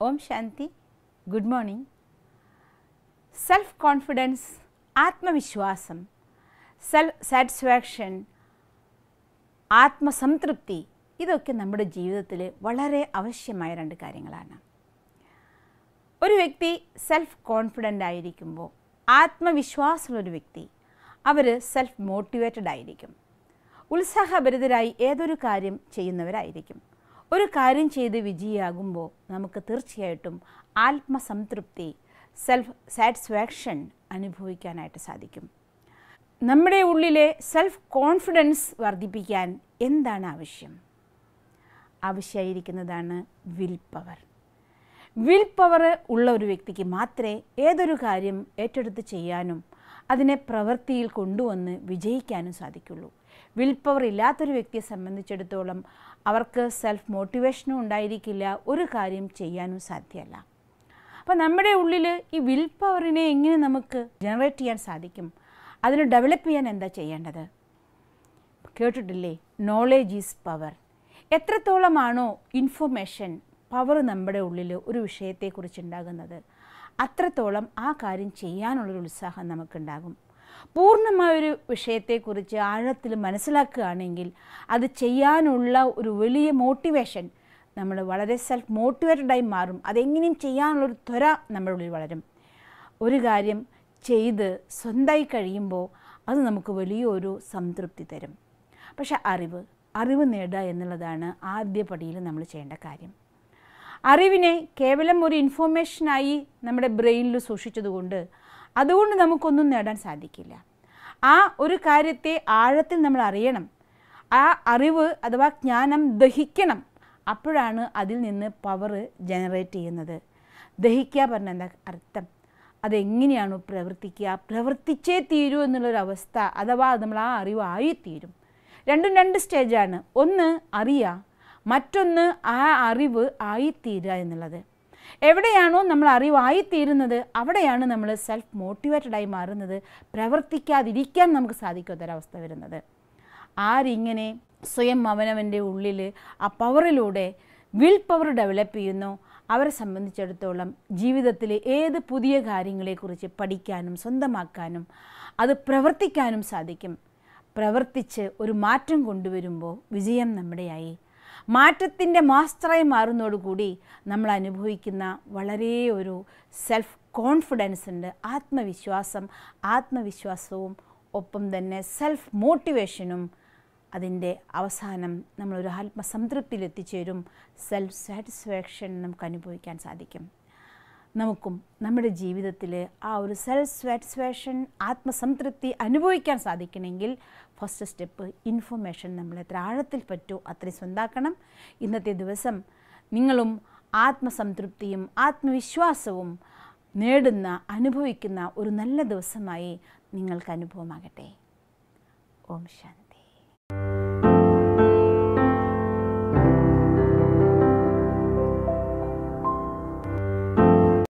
ഓം Shanti good morning self confidence ആത്മവിശ്വാസം self satisfaction ആത്മസംതൃപ്തി ഇതൊക്കെ നമ്മുടെ ജീവിതത്തിൽ വളരെ ആവശ്യമായ രണ്ട് കാര്യങ്ങളാണ് ഒരു വ്യക്തി സെൽഫ് കോൺഫിഡൻ്റ് ആയിരിക്കുമ്പോൾ ആത്മവിശ്വാസമുള്ളൊരു വ്യക്തി അവർ സെൽഫ് മോട്ടിവേറ്റഡ് ആയിരിക്കും ഉത്സാഹഭരിതരായി ഏതൊരു കാര്യം ചെയ്യുന്നവരായിരിക്കും ഒരു കാര്യം ചെയ്ത് വിജയിയാകുമ്പോൾ നമുക്ക് തീർച്ചയായിട്ടും ആത്മസംതൃപ്തി സെൽഫ് സാറ്റിസ്ഫാക്ഷൻ അനുഭവിക്കാനായിട്ട് സാധിക്കും നമ്മുടെ ഉള്ളിലെ സെൽഫ് കോൺഫിഡൻസ് വർദ്ധിപ്പിക്കാൻ എന്താണ് ആവശ്യം ആവശ്യമായിരിക്കുന്നതാണ് വിൽ പവർ വിൽ പവർ ഉള്ള ഒരു വ്യക്തിക്ക് മാത്രമേ ഏതൊരു കാര്യം ഏറ്റെടുത്ത് ചെയ്യാനും അതിനെ പ്രവൃത്തിയിൽ കൊണ്ടുവന്ന് വിജയിക്കാനും സാധിക്കുള്ളൂ വിൽ പവർ ഇല്ലാത്തൊരു വ്യക്തിയെ സംബന്ധിച്ചിടത്തോളം അവർക്ക് സെൽഫ് മോട്ടിവേഷനും ഉണ്ടായിരിക്കില്ല ഒരു കാര്യം ചെയ്യാനും സാധ്യമല്ല അപ്പോൾ നമ്മുടെ ഉള്ളിൽ ഈ വിൽ പവറിനെ എങ്ങനെ നമുക്ക് ജനറേറ്റ് ചെയ്യാൻ സാധിക്കും അതിന് ഡെവലപ്പ് ചെയ്യാൻ എന്താ ചെയ്യേണ്ടത് കേട്ടിട്ടില്ലേ നോളേജ് ഈസ് പവർ എത്രത്തോളമാണോ ഇൻഫർമേഷൻ പവർ നമ്മുടെ ഉള്ളിൽ ഒരു വിഷയത്തെക്കുറിച്ച് ഉണ്ടാകുന്നത് അത്രത്തോളം ആ കാര്യം ചെയ്യാനുള്ളൊരു ഉത്സാഹം നമുക്കുണ്ടാകും പൂർണ്ണമായൊരു വിഷയത്തെക്കുറിച്ച് ആഴത്തിൽ മനസ്സിലാക്കുകയാണെങ്കിൽ അത് ചെയ്യാനുള്ള ഒരു വലിയ മോട്ടിവേഷൻ നമ്മൾ വളരെ സെൽഫ് മോട്ടിവേറ്റഡായി മാറും അതെങ്ങനെയും ചെയ്യാനുള്ളൊരു ത്വര നമ്മുടെ ഉള്ളിൽ വളരും ഒരു കാര്യം ചെയ്ത് സ്വന്തമായി കഴിയുമ്പോൾ അത് നമുക്ക് വലിയൊരു സംതൃപ്തി തരും പക്ഷെ അറിവ് അറിവ് നേടുക എന്നുള്ളതാണ് ആദ്യ പടിയിൽ നമ്മൾ ചെയ്യേണ്ട കാര്യം അറിവിനെ കേവലം ഒരു ഇൻഫോർമേഷനായി നമ്മുടെ ബ്രെയിനിൽ സൂക്ഷിച്ചതുകൊണ്ട് അതുകൊണ്ട് നമുക്കൊന്നും നേടാൻ സാധിക്കില്ല ആ ഒരു കാര്യത്തെ ആഴത്തിൽ നമ്മൾ അറിയണം ആ അറിവ് അഥവാ ജ്ഞാനം ദഹിക്കണം അപ്പോഴാണ് അതിൽ നിന്ന് പവർ ജനറേറ്റ് ചെയ്യുന്നത് ദഹിക്കുക പറഞ്ഞ എന്താ അർത്ഥം അതെങ്ങനെയാണോ പ്രവർത്തിക്കുക പ്രവർത്തിച്ചേ തീരൂ എന്നുള്ളൊരവസ്ഥ അഥവാ നമ്മൾ ആ അറിവ് ആയിത്തീരും രണ്ടും രണ്ട് സ്റ്റേജാണ് ഒന്ന് അറിയുക മറ്റൊന്ന് ആ അറിവ് ആയിത്തീരുക എന്നുള്ളത് എവിടെയാണോ നമ്മൾ അറിവായിത്തീരുന്നത് അവിടെയാണ് നമ്മൾ സെൽഫ് മോട്ടിവേറ്റഡായി മാറുന്നത് പ്രവർത്തിക്കാതിരിക്കാൻ നമുക്ക് സാധിക്കാത്തൊരവസ്ഥ വരുന്നത് ആരിങ്ങനെ സ്വയം അവനവൻ്റെ ഉള്ളിൽ ആ പവറിലൂടെ വിൽ പവർ ഡെവലപ്പ് ചെയ്യുന്നു അവരെ സംബന്ധിച്ചിടത്തോളം ജീവിതത്തിൽ ഏത് പുതിയ കാര്യങ്ങളെക്കുറിച്ച് പഠിക്കാനും സ്വന്തമാക്കാനും അത് പ്രവർത്തിക്കാനും സാധിക്കും പ്രവർത്തിച്ച് ഒരു മാറ്റം കൊണ്ടുവരുമ്പോൾ വിജയം നമ്മുടെയായി മാറ്റത്തിൻ്റെ മാസ്റ്ററായി മാറുന്നതോടുകൂടി നമ്മൾ അനുഭവിക്കുന്ന വളരെ ഒരു സെൽഫ് കോൺഫിഡൻസ് ഉണ്ട് ആത്മവിശ്വാസം ആത്മവിശ്വാസവും ഒപ്പം തന്നെ സെൽഫ് മോട്ടിവേഷനും അതിൻ്റെ അവസാനം നമ്മളൊരു ആത്മസംതൃപ്തിയിൽ എത്തിച്ചേരും സെൽഫ് സാറ്റിസ്ഫാക്ഷൻ നമുക്ക് അനുഭവിക്കാൻ സാധിക്കും നമുക്കും നമ്മുടെ ജീവിതത്തിൽ ആ ഒരു സെൽഫ് സാറ്റിസ്ഫാക്ഷൻ ആത്മസംതൃപ്തി അനുഭവിക്കാൻ സാധിക്കണമെങ്കിൽ ഫസ്റ്റ് സ്റ്റെപ്പ് ഇൻഫർമേഷൻ നമ്മൾ എത്ര ആഴത്തിൽ പറ്റുമോ അത്രയും സ്വന്താക്കണം ഇന്നത്തെ ദിവസം നിങ്ങളും ആത്മസംതൃപ്തിയും ആത്മവിശ്വാസവും നേടുന്ന അനുഭവിക്കുന്ന ഒരു നല്ല ദിവസമായി നിങ്ങൾക്ക് അനുഭവമാകട്ടെ ഓം ശാന്തി